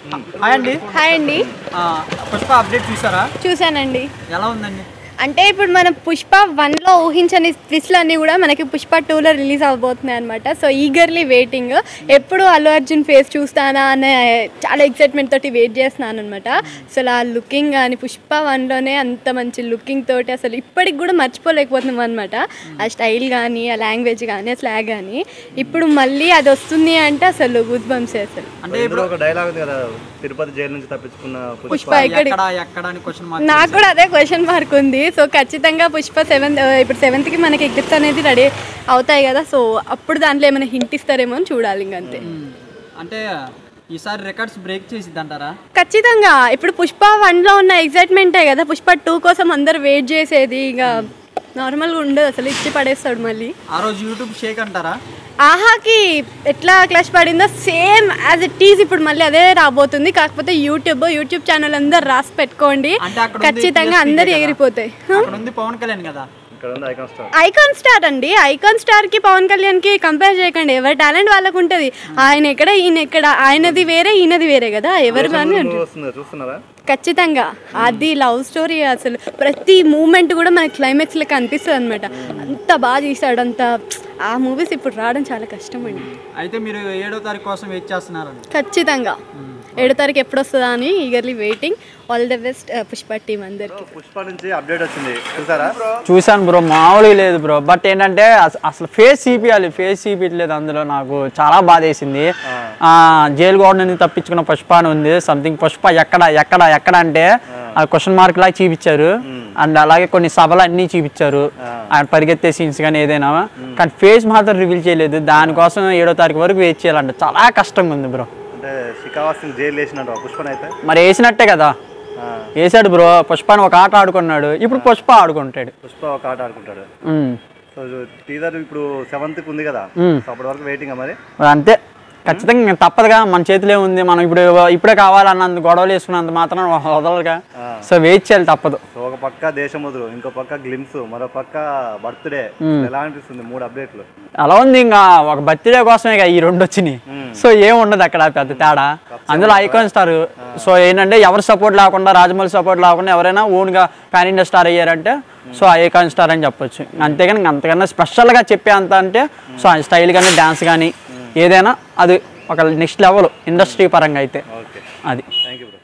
Hi అండి hi అండి ఆ, పుష్ప అప్డేట్ చూసారా చూశానండి ఎలా ఉందండి అంటే ఇప్పుడు మనం పుష్ప వన్లో ఊహించని ట్విస్ట్లు అన్నీ కూడా మనకి పుష్ప టూలో రిలీజ్ అవబోతున్నాయి అనమాట సో ఈగర్లీ వెయిటింగ్ ఎప్పుడు అల్లు అర్జున్ ఫేస్ చూస్తానా అనే చాలా ఎక్సైట్మెంట్ తోటి వెయిట్ చేస్తున్నాను అనమాట అసలు ఆ లుకింగ్ కానీ పుష్ప వన్లోనే అంత మంచి లుకింగ్ తోటి అసలు ఇప్పటికి కూడా మర్చిపోలేకపోతున్నాం అనమాట ఆ స్టైల్ కానీ ఆ లాంగ్వేజ్ కానీ ఆ స్లాగ్ కానీ ఇప్పుడు మళ్ళీ అది వస్తుంది అంటే అసలు గుడ్ బంప్స్ అసలు అంటే ఇందులో ఒక డైలాగ్ ఉంది కదా తిరుపతి జైలు నుంచి తప్పించుకున్న పుష్ప పుష్ప ఎక్కడి ఎక్కడ ఎక్కడ అని క్వశ్చన్ మార్క్ నాకు కూడా అదే క్వశ్చన్ మార్క్ ఉంది సో ఖచ్చితంగా పుష్ప సెవెంత్ ఇప్పుడు సెవెంత్కి మనకి ఎగ్జిట్స్ అనేది రెడీ అవుతాయి కదా సో అప్పుడు దాంట్లో ఏమైనా హింట్ ఇస్తారేమో అని చూడాలి ఇంక అంతే అంటే ఈసారి రికార్డ్స్ బ్రేక్ చేసిద్ది అంటారా ఖచ్చితంగా ఇప్పుడు పుష్ప వన్లో ఉన్న ఎగ్జైట్మెంటే కదా పుష్ప టూ కోసం అందరు వెయిట్ చేసేది ఇక నార్మల్గా ఉండదు అసలు ఇచ్చి పడేస్తాడు మళ్ళీ ఆ రోజు యూట్యూబ్ షేక్ అంటారా ఆహాకి ఎట్లా క్లాష్ పడిందో సేమ్ యాజ్ ఇట్ ఈజ్ ఇప్పుడు మళ్ళీ అదే రాబోతుంది కాకపోతే యూట్యూబ్ యూట్యూబ్ ఛానల్ అందరు రాసి పెట్టుకోండి అంటే అక్కడ ఉంది ఖచ్చితంగా PSP అందరు కదా. ఎగిరిపోతాయి అక్కడ ఉంది పవన్ కళ్యాణ్ కదా ఇక్కడ ఉంది ఐకాన్ స్టార్ ఐకాన్ స్టార్ అండి ఐకాన్ స్టార్ కి పవన్ కళ్యాణ్ కి కంపేర్ చేయకండి ఎవరి టాలెంట్ వాళ్ళకు ఉంటది ఆయన ఎక్కడ ఈయన ఎక్కడ ఆయనది వేరే ఈయనది వేరే కదా ఎవరు కానీ ఉంటుంది. వస్తుంది చూస్తున్నారా ఖచ్చితంగా అది లవ్ స్టోరీ అసలు ప్రతి మూమెంట్ కూడా మనకి క్లైమాక్స్ లెక్క అనిపిస్తుంది అనమాట అంత బాగా తీసాడు అంత ఆ మూవీస్ ఇప్పుడు రావడం చాలా కష్టం అండి అయితే మీరు ఏడో తారీఖు కోసం వెయిట్ చేస్తున్నారండి ఖచ్చితంగా ఏడో తారీఖు ఎప్పుడు వస్తుందా అని eagerly waiting all the best Pushpa team అందరికి పుష్ప నుంచి అప్డేట్ వచ్చింది చూసారా చూశాను బ్రో మామూలుగా లేదు బ్రో బట్ ఏంటంటే అస- అసలు ఫేస్ చూపించాలి ఫేస్ చూపించలేదు అందులో నాకు చాలా బాధ వేసింది జైలు గోడ నుంచి తప్పించుకున్న పుష్ప అని ఉంది సంథింగ్ పుష్ప ఎక్కడ ఎక్కడ ఎక్కడ అంటే అది క్వశ్చన్ మార్క్ లాగా చూపించారు అండ్ అలాగే కొన్ని సభలు అన్నీ చూపించారు ఆయన పరిగెత్తే సీన్స్ కానీ ఏదైనా కానీ ఫేస్ మాత్రం రివీల్ చేయలేదు దానికోసం ఏడో తారీఖు వరకు వెయిట్ చేయాలంట చాలా కష్టంగా ఉంది బ్రో అంటే శిఖావాస్ని జైలు వేసినట్టు పుష్పని అయితే మరి వేసినట్టే కదా ఆ, వేసాడు బ్రో పుష్పని ఒక ఆట ఆడుకున్నాడు ఇప్పుడు పుష్ప ఆడుకుంటాడు పుష్ప ఒక ఆట ఆడుకుంటాడు ఉమ్. సో టీజర్ ఇప్పుడు సెవెంత్ ఉంది కదా మ్మ్. సో అప్పటి వరకు వెయిటింగ్ మరి అంతే ఖచ్చితంగా ఇంకా తప్పదుగా మన చేతిలో ఉంది మనం ఇప్పుడు ఇప్పుడే కావాలన్నంత గొడవలు వేసుకున్నంత మాత్రం వదలగా సో వెయిట్ చేయాలి తప్పదు సో ఒక పక్క దేశం వదులు ఇంకో పక్క గ్లిమ్స్ మరో పక్క బర్త్డే ఎలా అనిపిస్తుంది మూడు అప్డేట్లు అలా ఉంది ఇంకా ఒక బర్త్డే కోసమే ఇక ఈ రెండు వచ్చినాయి సో ఏం ఉండదు అక్కడ పెద్ద తేడా అందులో ఐకాన్ స్టార్ సో ఏంటంటే ఎవరు సపోర్ట్ లేకుండా రాజమౌళి సపోర్ట్ లేకుండా ఎవరైనా ఓన్గా పాన్ ఇండియా స్టార్ అయ్యారంటే సో ఐకాన్ స్టార్ అని చెప్పొచ్చు అంతేగాని ఇంక అంతకన్నా స్పెషల్గా చెప్పే అంత అంటే సో ఆ స్టైల్ కానీ డ్యాన్స్ కానీ ఏదైనా అది ఒక నెక్స్ట్ లెవెల్ ఇండస్ట్రీ పరంగా అయితే ఓకే అది థ్యాంక్ యూ బ్రో